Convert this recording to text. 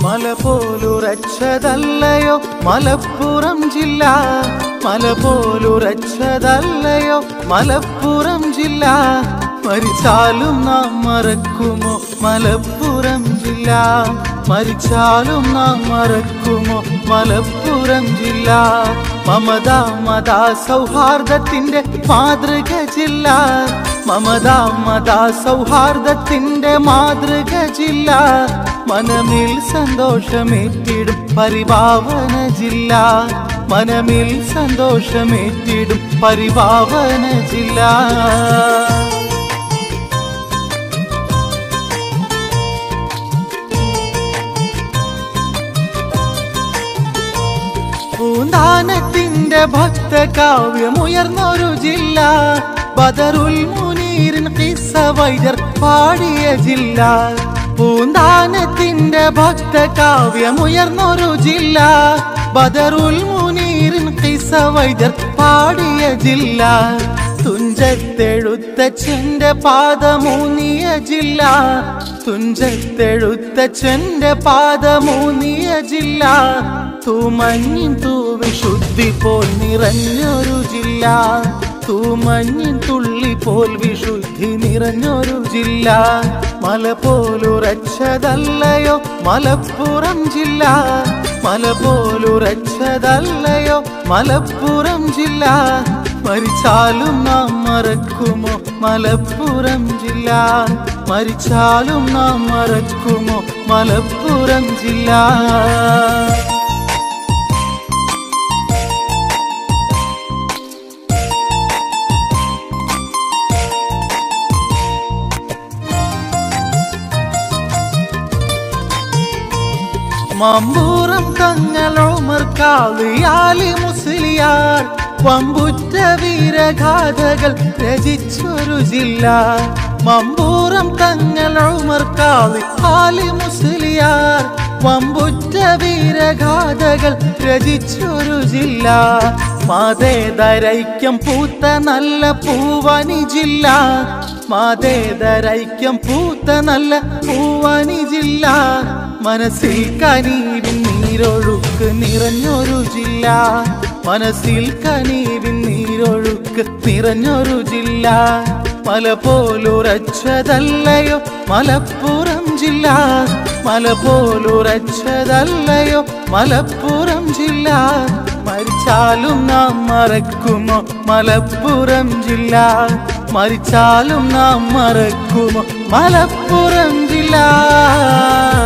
മല പോലുറച്ചതല്ലയോ മലപ്പുറം ജില്ല മല പോലുറച്ചതല്ലയോ മലപ്പുറം ജില്ല മരിച്ചാലും നാം മറക്കുമോ മലപ്പുറം ജില്ല മരിച്ചാലും നാം മറക്കുമോ മലപ്പുറം ജില്ല മമത മത സൗഹാർദ്ദത്തിന്റെ മാതൃക ജില്ല മമത മത സൗഹാർദ്ദത്തിന്റെ മാതൃക ജില്ല മനമിൽ സന്തോഷമേറ്റിടും പരിപാവന ജില്ല മനമിൽ സന്തോഷമേറ്റിടും പരിപാവന ജില്ല പൂന്താനത്തിന്റെ ഭക്തകാവ്യമുയർന്നൊരു ജില്ല ബദറുൽ മുനീറിൻ കിസ്സ വൈദ്യർ പാടിയ ജില്ല പൂന്താനത്തിന്റെ ഭക്തകാവ്യമുയർന്നൊരു ജില്ല ബദറുൽ മുനീറിൻ കിസ്സ വൈദ്യർ പാടിയ ജില്ല തുഞ്ചത്തെഴുത്തച്ഛന്റെ പാദമൂന്നിയ ജില്ല തുഞ്ചത്തെഴുത്തച്ഛന്റെ പാദമൂന്നിയ ജില്ല തൂമഞ്ഞിൻ തൂവിശുദ്ധി പോൽ നിറഞ്ഞൊരു ജില്ല തൂമഞ്ഞിൻ തുള്ളി പോൽ വിശുദ്ധി നിറഞ്ഞൊരു ജില്ല മല പോലുറച്ചതല്ലയോ മലപ്പുറം ജില്ല മല പോലുറച്ചതല്ലയോ മലപ്പുറം ജില്ല മരിച്ചാലും നാം മറക്കുമോ മലപ്പുറം ജില്ല മരിച്ചാലും നാം മറക്കുമോ മലപ്പുറം ജില്ല മമ്പൂറം തങ്ങളോമർ കാളിയാലി മുസ്ലിയാർ വമ്പുറ്റ വീരഗാഥകൾ രചിച്ചൊരു ജില്ല മമ്പൂറം തങ്ങളോമർ കാളി ആലി മുസ്ലിയാർ വമ്പുറ്റ വീരഗാഥകൾ രചിച്ചൊരു ജില്ല മാതേതരൈക്യം പൂത്ത നല്ല പൂവനി ജില്ല മാതേതരൈക്യം പൂത്ത നല്ല പൂവനി ജില്ല മനസ്സിൽ കനീവിൻ നീരൊഴുക്ക് നിറഞ്ഞൊരു ജില്ല മനസ്സിൽ കനീവിൻ നീരൊഴുക്ക് നിറഞ്ഞൊരു ജില്ല മല പോലുറച്ചതല്ലയോ മലപ്പുറം ജില്ല മല പോലുറച്ചതല്ലയോ മലപ്പുറം ജില്ല മരിച്ചാലും നാം മറക്കുമോ മലപ്പുറം ജില്ല മരിച്ചാലും നാം മറക്കുമോ മലപ്പുറം ജില്ല